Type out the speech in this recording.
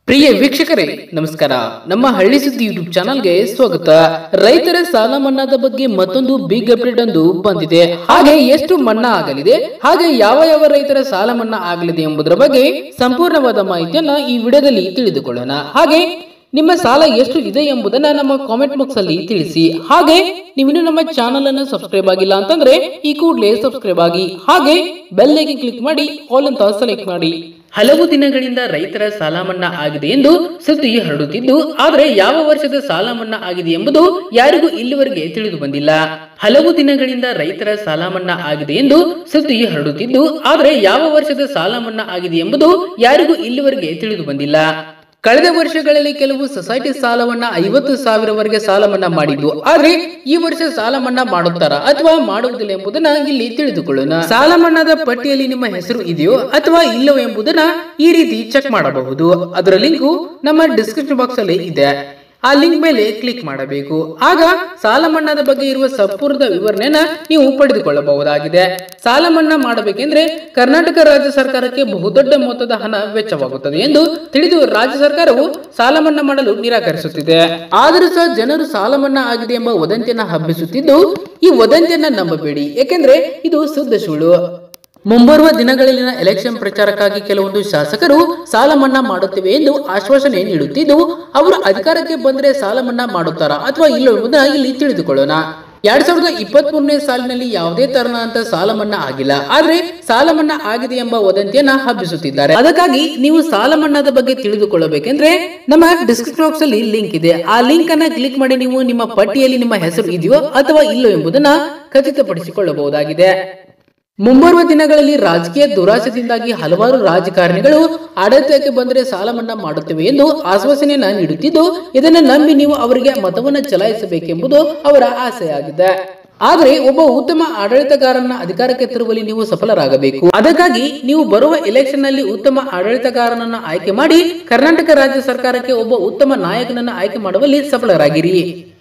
ಪ್ರಿಯ ವೀಕ್ಷಕರೇ ನಮಸ್ಕಾರ ನಮ್ಮ ಹಳ್ಳಿ ಸುದ್ದಿ ಯೂಟ್ಯೂಬ್ ಚಾನಲ್ಗೆ ಸ್ವಾಗತ ರೈತರ ಸಾಲ ಮನ್ನಾದ ಬಗ್ಗೆ ಮತ್ತೊಂದು ಬಿಗ್ ಅಪ್ಡೇಟ್ ಒಂದು ಬಂದಿದೆ ಹಾಗೆ ಎಷ್ಟು ಮನ್ನಾ ಆಗಲಿದೆ ಹಾಗೆ ಯಾವ ಯಾವ ರೈತರ ಸಾಲ ಮನ್ನಾ ಆಗಲಿದೆ ಎಂಬುದರ ಬಗ್ಗೆ ಸಂಪೂರ್ಣವಾದ ಮಾಹಿತಿಯನ್ನ ಈ ವಿಡಿಯೋದಲ್ಲಿ ತಿಳಿದುಕೊಳ್ಳೋಣ ಹಾಗೆ ನಿಮ್ಮ ಸಾಲ ಎಷ್ಟು ಇದೆ ಎಂಬುದನ್ನ ನಮ್ಮ ಕಾಮೆಂಟ್ ಬಾಕ್ಸ್ ಅಲ್ಲಿ ತಿಳಿಸಿ ಹಾಗೆ ನೀವಿನ್ನು ನಮ್ಮ ಚಾನಲ್ ಅನ್ನು ಸಬ್ಸ್ಕ್ರೈಬ್ ಆಗಿಲ್ಲ ಅಂತಂದ್ರೆ ಈ ಕೂಡಲೇ ಸಬ್ಸ್ಕ್ರೈಬ್ ಆಗಿ ಹಾಗೆ ಬೆಲ್ ಐಕನ್ ಕ್ಲಿಕ್ ಮಾಡಿ ಆಲ್ ಅಂತ ಸೆಲೆಕ್ಟ್ ಮಾಡಿ ಹಲವು ದಿನಗಳಿಂದ ರೈತರ ಸಾಲ ಮನ್ನಾ ಆಗಿದೆ ಎಂದು ಸುದ್ದಿ ಹರಡುತ್ತಿದ್ದು ಆದರೆ ಯಾವ ವರ್ಷದ ಸಾಲ ಮನ್ನಾ ಆಗಿದೆ ಎಂಬುದು ಯಾರಿಗೂ ಇಲ್ಲಿವರೆಗೆ ತಿಳಿದು ಬಂದಿಲ್ಲ ಹಲವು ದಿನಗಳಿಂದ ರೈತರ ಸಾಲ ಮನ್ನಾ ಆಗಿದೆ ಎಂದು ಸುದ್ದಿ ಹರಡುತ್ತಿದ್ದು ಆದರೆ ಯಾವ ವರ್ಷದ ಸಾಲ ಮನ್ನಾ ಆಗಿದೆ ಎಂಬುದು ಯಾರಿಗೂ ಇಲ್ಲಿವರೆಗೆ ತಿಳಿದು ಬಂದಿಲ್ಲ ಕಳೆದ ವರ್ಷಗಳಲ್ಲಿ ಕೆಲವು ಸೊಸೈಟಿ ಸಾಲವನ್ನ ಐವತ್ತು ಸಾವಿರವರೆಗೆ ಸಾಲ ಮನ್ನಾ ಮಾಡಿದ್ದು ಆದ್ರೆ ಈ ವರ್ಷ ಸಾಲ ಮನ್ನಾ ಮಾಡುತ್ತಾರಾ ಅಥವಾ ಮಾಡುವುದಿಲ್ಲ ಎಂಬುದನ್ನ ಇಲ್ಲಿ ತಿಳಿದುಕೊಳ್ಳೋಣ ಸಾಲ ಮನ್ನಾದ ಪಟ್ಟಿಯಲ್ಲಿ ನಿಮ್ಮ ಹೆಸರು ಇದೆಯೋ ಅಥವಾ ಇಲ್ಲವೋ ಎಂಬುದನ್ನ ಈ ರೀತಿ ಚೆಕ್ ಮಾಡಬಹುದು ಅದರ ಲಿಂಕು ನಮ್ಮ ಡಿಸ್ಕ್ರಿಪ್ಷನ್ ಬಾಕ್ಸ್ ಅಲ್ಲಿ ಇದೆ ಆ ಲಿಂಕ್ ಮೇಲೆ ಕ್ಲಿಕ್ ಮಾಡಬೇಕು ಆಗ ಸಾಲ ಮನ್ನಾದ ಬಗ್ಗೆ ಇರುವ ಸಂಪೂರ್ಣ ವಿವರಣೆಯನ್ನ ನೀವು ಪಡೆದುಕೊಳ್ಳಬಹುದಾಗಿದೆ ಸಾಲ ಮನ್ನಾ ಮಾಡಬೇಕೆಂದ್ರೆ ಕರ್ನಾಟಕ ರಾಜ್ಯ ಸರ್ಕಾರಕ್ಕೆ ಬಹುದೊಡ್ಡ ಮೊತ್ತದ ಹಣ ವೆಚ್ಚವಾಗುತ್ತದೆ ಎಂದು ತಿಳಿದು ರಾಜ್ಯ ಸರ್ಕಾರವು ಸಾಲ ಮನ್ನಾ ಮಾಡಲು ನಿರಾಕರಿಸುತ್ತಿದೆ ಆದರೂ ಸಹ ಜನರು ಸಾಲ ಮನ್ನಾ ಆಗಿದೆ ಎಂಬ ವದಂತಿಯನ್ನ ಹಬ್ಬಿಸುತ್ತಿದ್ದು ಈ ವದಂತಿಯನ್ನ ನಂಬಬೇಡಿ ಏಕೆಂದ್ರೆ ಇದು ಶುದ್ಧ ಸುಳ್ಳು ಮುಂಬರುವ ದಿನಗಳಲ್ಲಿನ ಎಲೆಕ್ಷನ್ ಪ್ರಚಾರಕ್ಕಾಗಿ ಕೆಲವೊಂದು ಶಾಸಕರು ಸಾಲ ಮನ್ನಾ ಮಾಡುತ್ತೇವೆ ಎಂದು ಆಶ್ವಾಸನೆ ನೀಡುತ್ತಿದ್ದು ಅವರು ಅಧಿಕಾರಕ್ಕೆ ಬಂದರೆ ಸಾಲ ಮನ್ನಾ ಮಾಡುತ್ತಾರಾ ಅಥವಾ ಇಲ್ಲ ಎಂಬುದನ್ನು ಇಲ್ಲಿ ತಿಳಿದುಕೊಳ್ಳೋಣ ಎರಡ್ ಸಾವಿರದ ಇಪ್ಪತ್ತ್ ಮೂರನೇ ಸಾಲಿನಲ್ಲಿ ಯಾವುದೇ ತರನಾದಂತ ಸಾಲ ಮನ್ನಾ ಆಗಿಲ್ಲ ಆದ್ರೆ ಸಾಲ ಮನ್ನಾ ಆಗಿದೆ ಎಂಬ ವದಂತಿಯನ್ನ ಹಬ್ಬಿಸುತ್ತಿದ್ದಾರೆ ಅದಕ್ಕಾಗಿ ನೀವು ಸಾಲ ಮನ್ನಾದ ಬಗ್ಗೆ ತಿಳಿದುಕೊಳ್ಳಬೇಕೆಂದ್ರೆ ನಮ್ಮ ಡಿಸ್ಕ್ರಿಪ್ಷನ್ ಬಾಕ್ಸ್ ಅಲ್ಲಿ ಲಿಂಕ್ ಇದೆ ಆ ಲಿಂಕ್ ಅನ್ನ ಕ್ಲಿಕ್ ಮಾಡಿ ನೀವು ನಿಮ್ಮ ಪಟ್ಟಿಯಲ್ಲಿ ನಿಮ್ಮ ಹೆಸರು ಇದೆಯೋ ಅಥವಾ ಇಲ್ಲೋ ಎಂಬುದನ್ನ ಖಚಿತಪಡಿಸಿಕೊಳ್ಳಬಹುದಾಗಿದೆ ಮುಂಬರುವ ದಿನಗಳಲ್ಲಿ ರಾಜಕೀಯ ದುರಾಸೆಯಿಂದಾಗಿ ಹಲವಾರು ರಾಜಕಾರಣಿಗಳು ಆಡಳಿತಕ್ಕೆ ಬಂದರೆ ಸಾಲ ಮನ್ನಾ ಮಾಡುತ್ತೇವೆ ಎಂದು ಆಶ್ವಾಸನೆಯನ್ನ ನೀಡುತ್ತಿದ್ದು ಇದನ್ನು ನಂಬಿ ನೀವು ಅವರಿಗೆ ಮತವನ್ನು ಚಲಾಯಿಸಬೇಕೆಂಬುದು ಅವರ ಆಸೆಯಾಗಿದೆ ಆದರೆ ಒಬ್ಬ ಉತ್ತಮ ಆಡಳಿತಗಾರನ ಅಧಿಕಾರಕ್ಕೆ ತರುವಲ್ಲಿ ನೀವು ಸಫಲರಾಗಬೇಕು ಅದಕ್ಕಾಗಿ ನೀವು ಬರುವ ಎಲೆಕ್ಷನ್ ನಲ್ಲಿ ಉತ್ತಮ ಆಡಳಿತಗಾರನನ್ನು ಆಯ್ಕೆ ಮಾಡಿ ಕರ್ನಾಟಕ ರಾಜ್ಯ ಸರ್ಕಾರಕ್ಕೆ ಒಬ್ಬ ಉತ್ತಮ ನಾಯಕನನ್ನು ಆಯ್ಕೆ ಮಾಡುವಲ್ಲಿ ಸಫಲರಾಗಿರಿ